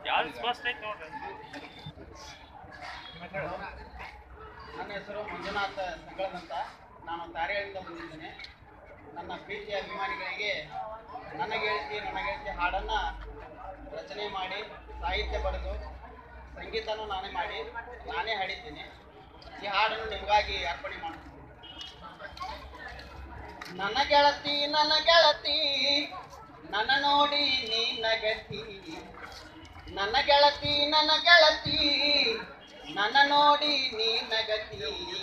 ಯಾವ್ದು ಸ್ಪಷ್ಟ ಐತಿ ನೋಡ್ರಿ ನನ್ನ ಹೆಸರು ಮಂಜುನಾಥ್ ಸಂಗಳದ್ ಅಂತ ನಾನು ತಾರೆಯಿಂದ ಬಂದಿದ್ದೇನೆ ನನ್ನ ಪ್ರೀತಿಯ ಅಭಿಮಾನಿಗಳಿಗೆ ನನ್ನ ಗೆಳತಿ ನನ್ನ ಗೆಳತಿ ಹಾಡನ್ನು ರಚನೆ ಮಾಡಿ ಸಾಹಿತ್ಯ ಬರೆದು ಸಂಗೀತನೂ ನಾನೇ ಮಾಡಿ ನಾನೇ ಹಾಡಿದ್ದೀನಿ ಈ ಹಾಡನ್ನು ನಿಮಗಾಗಿ ಅರ್ಪಣೆ ಮಾಡ್ತೀನಿ ನನ್ನ ಗೆಳತಿ ನನ್ನ ಗೆಳತಿ ನನ್ನ ನೋಡಿ ನೀ ನಗತಿ ನನ್ನ ಗೆಳತಿ ನನ್ನ ಗೆಳತಿ ನನ್ನ ನೋಡಿ ನೀ ನಗತಿ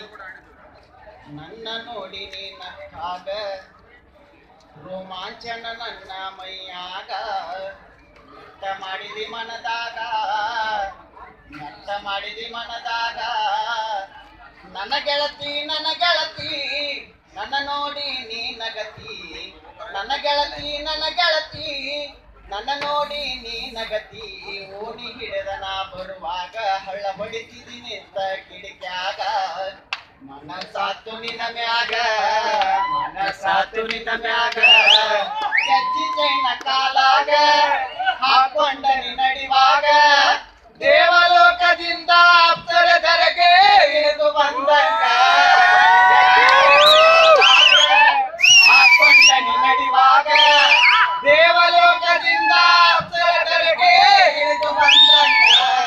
ನನ್ನ ನೋಡಿ ನೀ ನಕ್ಕಾಗ ರೋಮಾಂಚನ ನನ್ನ ಮೈಯಾಗ ನಟ್ಟ ಮಾಡಿದಿ ಮನದಾಗ ನಟ್ಟ ಮಾಡಿದಿ ಮನದಾಗ ನನ್ನ ಗೆಳತಿ ನನ್ನ ಗೆಳತಿ ನನ್ನ ನೋಡಿ ನೀ ನಗತಿ ನನ್ನ ಗೆಳತಿ ನನ್ನ ಗೆಳತಿ ನನ್ನ ನೋಡಿ ನೀ ನಗತಿ ಓಣಿ ಹಿಡಿದ ನಾ ಬರುವಾಗ ಹಳ್ಳ ಹೊಡಿತಿದ್ದೀನಿ ಅಂತ ಕಿಡಿಕ್ಯಾಗ ಮನಸಾತು ನಿನ್ನ ಮ್ಯಾಗ ಮನಸಾತು ನಿನ್ನ ಮ್ಯಾಗ ಹೆಜ್ಜಿ ಚೈನ ಕಾಲಾಗ ಹಾಕೊಂಡ ನೀ ನಡಿವಾಗ ದೇವಲೋಕದಿಂದ ಅಪ್ಸರ ಧರೆಗೆ ಇಳಿದು ಬಂದಂಗ ಹಾಕೊಂಡ ನೀ ನಡಿವಾಗ ದೇವಲೋಕದಿಂದ ಅಪ್ಸರ ಧರೆಗೆ ಇಳಿದು ಬಂದಂಗ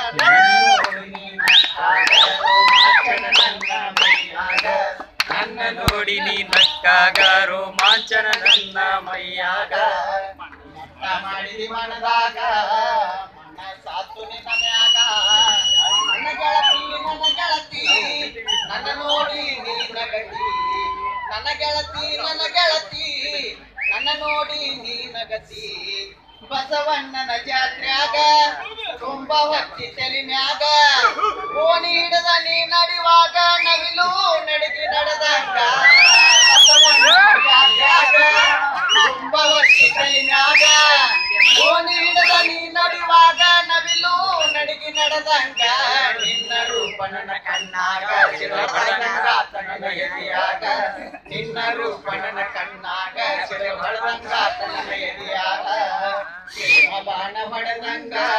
ನನ್ನ ನೋಡಿ ನೀ ನಕ್ಕಾಗ ರೋಮಾಂಚನ ನನ್ನ ಮೈಯಾಗ ಮಟ್ಟ ಮಾಡಿದಿ ಮನದಾಗ ಮನ ಸಾತು ನಿನ್ನ ಮ್ಯಾಗ ನನ್ನ ಗೆಳತಿ ನನ್ನ ಗೆಳತಿ ನನ್ನ ನೋಡಿ ನೀ ನಗತಿ ನನ್ನ ಗೆಳತಿ ನನ್ನ ಗೆಳತಿ ನನ್ನ ನೋಡಿ ನೀ ನಗತಿ ಬಸವಣ್ಣನ ಜಾತ್ರ್ಯಾಗ ತುಂಬ ಹೊತ್ತಿ ತಲಿ ಮ್ಯಾಗ ಓಣಿ ಹಿಡದ ನೀ ನಡಿವಾಗ ನವಿಲು ನಡಿಗಿ ನಡೆದಂಗ ಬಸವಣ್ಣನ ಜಾತ್ರ್ಯಾಗ ತುಂಬ ಹೊತ್ತಿ ತಲಿ ಮ್ಯಾಗ ಓಣಿ ಹಿಡದ ನೀ ನಡಿವಾಗ ನವಿಲು ನಡಿಗಿ ನಡೆದಂಗ ನಿನ್ನ ರೂಪ ನನ್ನ ಕಣ್ಣಾಗ ಶಿರ ಬಡದಂಗಾತ ನನ್ನ ಎದೆಯಾಗ ನಿನ್ನ ರೂಪ ನನ್ನ ಕಣ್ಣಾಗ ಶಿರ ಬಡದಂಗಾತ ನನ್ನ ಎದೆಯಾಗ ಶಿವ ಬಾಣ ಬಡದಂಗ